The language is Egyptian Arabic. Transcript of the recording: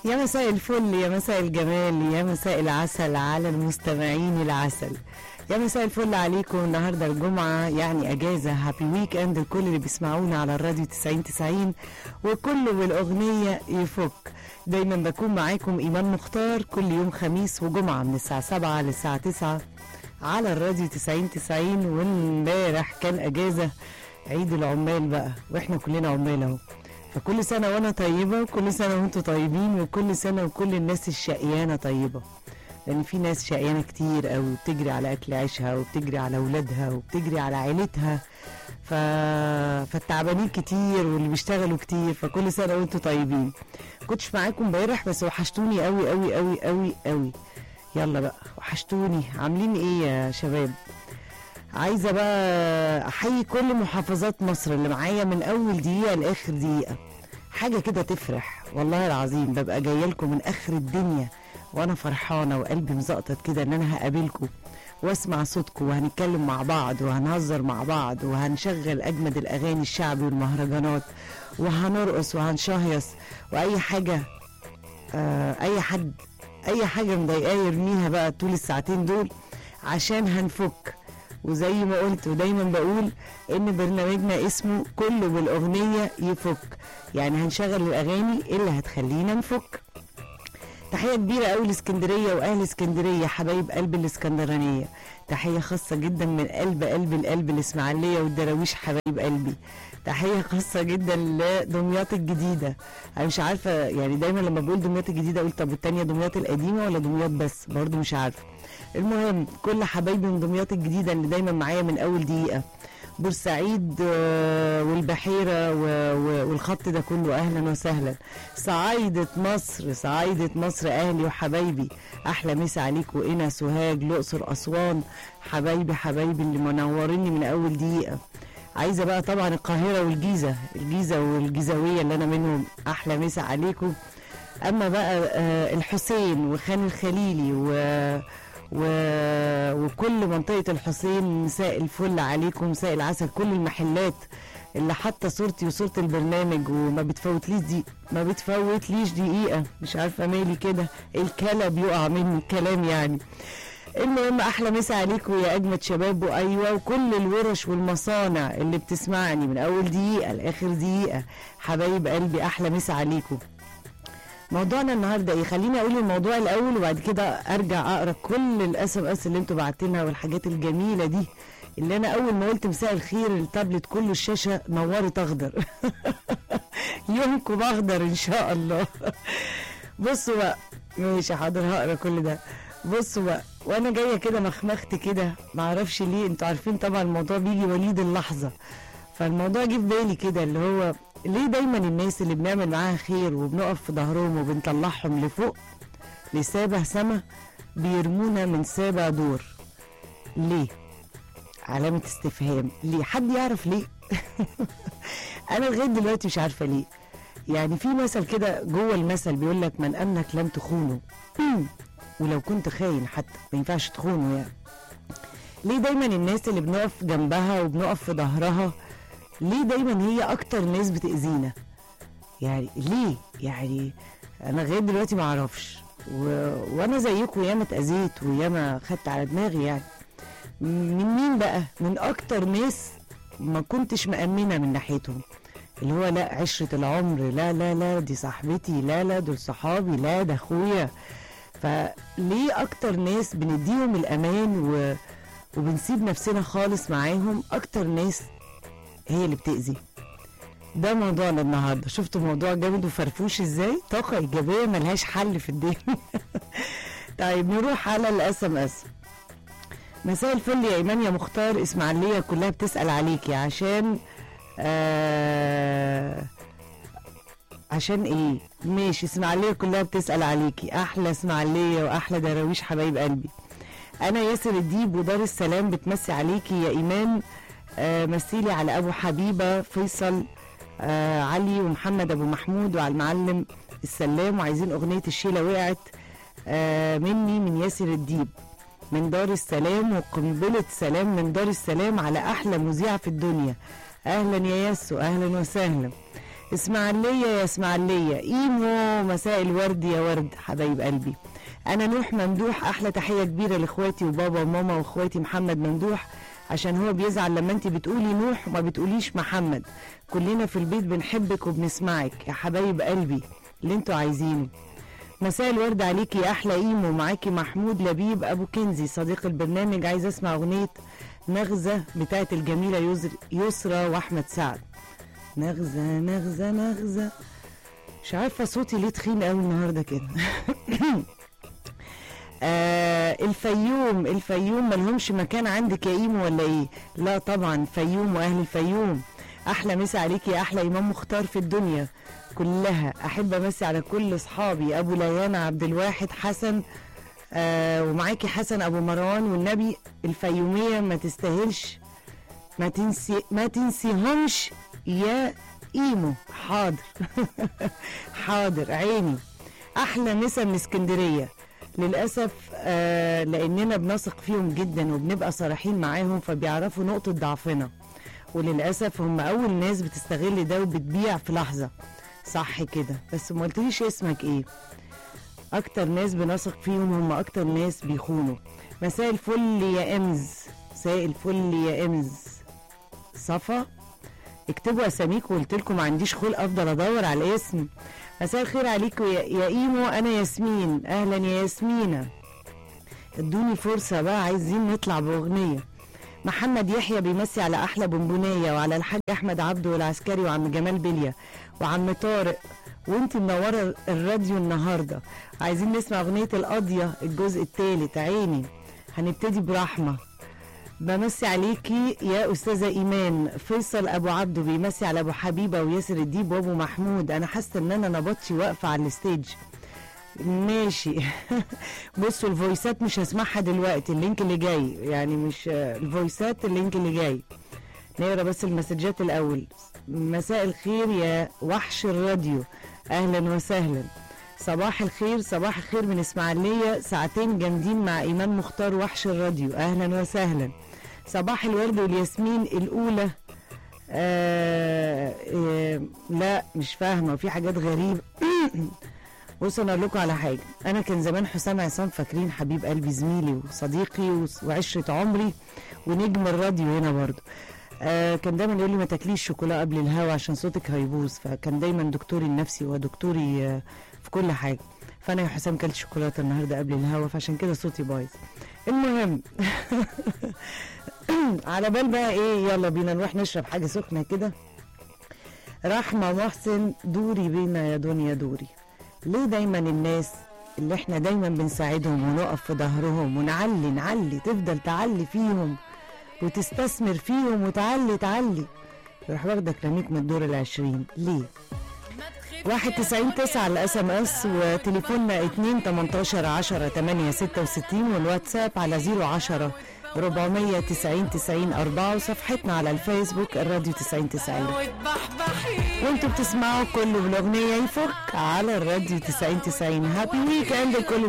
يا مساء الفل يا مساء الجمال يا مساء العسل على المستمعين العسل يا مساء الفل عليكم النهارده الجمعه يعني اجازه هابي ويك اند لكل اللي بيسمعونا على الراديو 90 90 وكله بالاغنيه يفك دايما بكون معاكم ايمان مختار كل يوم خميس وجمعه من الساعه 7 للساعه 9 على الراديو 90 90 وامبارح كان اجازه عيد العمال بقى واحنا كلنا عمال اهو فكل سنة وأنا طيبة وكل سنة وأنتوا طيبين وكل سنة وكل الناس الشقيانة طيبة لأن في ناس شقيانة كتير قوي وبتجري على أكل عيشها وبتجري على أولادها وبتجري على عيلتها ف... فالتعبانين كتير واللي بيشتغلوا كتير فكل سنة وأنتوا طيبين كنتش معاكم امبارح بس وحشتوني قوي قوي قوي قوي قوي يلا بقى وحشتوني عاملين ايه يا شباب عايزه بقى احيي كل محافظات مصر اللي معايا من اول دقيقه لاخر دقيقه حاجه كده تفرح والله العظيم ببقى جايه لكم من اخر الدنيا وانا فرحانه وقلبي مزقطط كده ان انا هقابلكم واسمع صوتكم وهنتكلم مع بعض وهنهزر مع بعض وهنشغل اجمد الاغاني الشعبي والمهرجانات وهنرقص وهنشهيص واي حاجه آه اي حد اي حاجه مضايقاه يرميها بقى طول الساعتين دول عشان هنفك وزي ما قلت ودايما بقول ان برنامجنا اسمه كله بالاغنيه يفك يعني هنشغل الاغاني اللي هتخلينا نفك تحيه كبيره قوي لاسكندريه واهل اسكندريه حبايب قلب الاسكندرانيه تحيه خاصه جدا من قلب قلب القلب الاسماعيليه والدراويش حبايب قلبي تحيه خاصه جدا لدمياط الجديده انا مش عارفه يعني دايما لما بقول دمياط الجديده اقول طب والتانيه دمياط القديمه ولا دمياط بس برضو مش عارفه المهم كل حبايبي من دمياط الجديده اللي دايما معايا من اول دقيقه بورسعيد آه، والبحيره و- و- والخط ده كله اهلا وسهلا صعايده مصر صعايده مصر اهلي وحبايبي احلى مسا عليكم وإنا سوهاج الاقصر اسوان حبايبي حبايبي اللي منوريني من اول دقيقه عايزه بقى طبعا القاهره والجيزه الجيزه والجيزاويه اللي انا منهم احلى مسا عليكم اما بقى آه، الحسين وخان الخليلي و و... وكل منطقة الحسين مساء الفل عليكم مساء العسل كل المحلات اللي حاطة صورتي وصورة البرنامج وما بتفوتليش دي ما بتفوتليش دقيقة مش عارفة مالي كده الكلى بيقع مني الكلام يعني المهم احلى مسا عليكم يا اجمد شباب وايوه وكل الورش والمصانع اللي بتسمعني من اول دقيقه لاخر دقيقه حبايب قلبي احلى مسا عليكم موضوعنا النهارده ايه خليني اقول الموضوع الاول وبعد كده ارجع اقرا كل الاس ام اس اللي انتوا بعتينها والحاجات الجميله دي اللي انا اول ما قلت مساء الخير التابلت كله الشاشه نورت اخضر يومكم اخضر ان شاء الله بصوا بقى ماشي حاضر هقرا كل ده بصوا بقى وانا جايه كده مخمخت كده معرفش ليه انتوا عارفين طبعا الموضوع بيجي وليد اللحظه فالموضوع جه في بالي كده اللي هو ليه دايما الناس اللي بنعمل معاها خير وبنقف في ظهرهم وبنطلعهم لفوق لسابع سما بيرمونا من سابع دور ليه علامة استفهام ليه حد يعرف ليه انا لغاية دلوقتي مش عارفة ليه يعني في مثل كده جوه المثل بيقول لك من امنك لم تخونه ولو كنت خاين حتى ما ينفعش تخونه يعني ليه دايما الناس اللي بنقف جنبها وبنقف في ظهرها ليه دايما هي اكتر ناس بتاذينا يعني ليه يعني انا لغايه دلوقتي ما اعرفش و... وانا زيكم ياما اتاذيت وياما خدت على دماغي يعني من مين بقى من اكتر ناس ما كنتش مأمنة من ناحيتهم اللي هو لا عشرة العمر لا لا لا دي صاحبتي لا لا دول صحابي لا ده اخويا فليه اكتر ناس بنديهم الامان و... وبنسيب نفسنا خالص معاهم اكتر ناس هي اللي بتأذي ده موضوعنا النهارده شفتوا موضوع جامد وفرفوش ازاي طاقه ايجابيه ملهاش حل في الدنيا طيب نروح على الاس ام اس مساء الفل يا ايمان يا مختار اسماعيليه كلها بتسال عليكي عشان آه عشان ايه ماشي اسماعيليه كلها بتسال عليكي احلى اسماعيليه واحلى دراويش حبايب قلبي انا ياسر الديب ودار السلام بتمسي عليكي يا ايمان آه مسيلي على ابو حبيبه فيصل آه علي ومحمد ابو محمود وعلى المعلم السلام وعايزين اغنيه الشيله وقعت آه مني من ياسر الديب من دار السلام وقنبله سلام من دار السلام على احلى مذيعه في الدنيا اهلا يا ياسو اهلا وسهلا اسماعيليه يا اسماعيليه ايمو مساء الورد يا ورد حبايب قلبي انا نوح ممدوح احلى تحيه كبيره لاخواتي وبابا وماما واخواتي محمد ممدوح عشان هو بيزعل لما انت بتقولي نوح وما بتقوليش محمد كلنا في البيت بنحبك وبنسمعك يا حبايب قلبي اللي انتوا عايزينه مساء الورد عليكي يا احلى ايمو معاكي محمود لبيب ابو كنزي صديق البرنامج عايز اسمع اغنيه نغزه بتاعت الجميله يسر- يسرى واحمد سعد نغزه نغزه نغزه مش عارفه صوتي ليه تخين قوي النهارده كده آه الفيوم الفيوم ملهمش مكان عندك يا ايمو ولا ايه لا طبعا فيوم واهل الفيوم احلى مسا عليكي يا احلى امام مختار في الدنيا كلها احب امسي على كل اصحابي ابو ليان عبد الواحد حسن آه ومعاكي حسن ابو مروان والنبي الفيوميه ما تستاهلش ما تنسي ما تنسيهمش يا ايمو حاضر حاضر عيني احلى مسا من اسكندريه للاسف آه لاننا بنثق فيهم جدا وبنبقى صريحين معاهم فبيعرفوا نقطه ضعفنا وللاسف هم اول ناس بتستغل ده وبتبيع في لحظه صح كده بس ما قلتليش اسمك ايه اكتر ناس بنثق فيهم هم اكتر ناس بيخونوا مساء الفل يا امز مساء الفل يا امز صفا اكتبوا اساميكم قلت لكم ما عنديش خلق افضل ادور على الاسم مساء الخير عليكم يا, يا ايمو انا ياسمين اهلا يا ياسمينه ادوني فرصه بقى عايزين نطلع باغنيه محمد يحيى بيمسي على احلى بونبونيه وعلى الحاج احمد عبده والعسكري وعم جمال بليا وعم طارق وانت منوره الراديو النهارده عايزين نسمع اغنيه القاضيه الجزء الثالث عيني هنبتدي برحمه بمسي عليكي يا استاذه ايمان فيصل ابو عبده بيمسي على ابو حبيبه وياسر الديب وابو محمود انا حاسه ان انا نبطشي واقفه على الستيج ماشي بصوا الفويسات مش هسمعها دلوقتي اللينك اللي جاي يعني مش الفويسات اللينك اللي جاي نقرا بس المسجات الاول مساء الخير يا وحش الراديو اهلا وسهلا صباح الخير صباح الخير من اسماعيليه ساعتين جامدين مع امام مختار وحش الراديو اهلا وسهلا صباح الورد والياسمين الاولى آه آه لا مش فاهمه في حاجات غريبه بصوا انا اقول لكم على حاجه انا كان زمان حسام عصام فاكرين حبيب قلبي زميلي وصديقي وس- وعشره عمري ونجم الراديو هنا برضه آه كان دايما يقول لي ما تاكليش شوكولا قبل الهوا عشان صوتك هيبوظ فكان دايما دكتوري النفسي ودكتوري آه في كل حاجه فانا يا حسام كلت شوكولاته النهارده قبل الهوا فعشان كده صوتي بايظ المهم على بال بقى ايه يلا بينا نروح نشرب حاجه سخنه كده رحمه محسن دوري بينا يا دنيا دوري ليه دايما الناس اللي احنا دايما بنساعدهم ونقف في ظهرهم ونعلي نعلي تفضل تعلي فيهم وتستثمر فيهم وتعلي تعلي يروح واخدك رميك من الدور العشرين ليه؟ واحد تسعين تسعة على الاس ام اس وتليفوننا اتنين تمنتاشر عشرة تمانية ستة وستين والواتساب على زيرو عشرة ربعمية تسعين تسعين أربعة وصفحتنا على الفيسبوك الراديو تسعين تسعين وتبحبحي وانتوا بتسمعوا كله بالاغنيه يفك على الراديو 90 90 هابي ويك اند لكل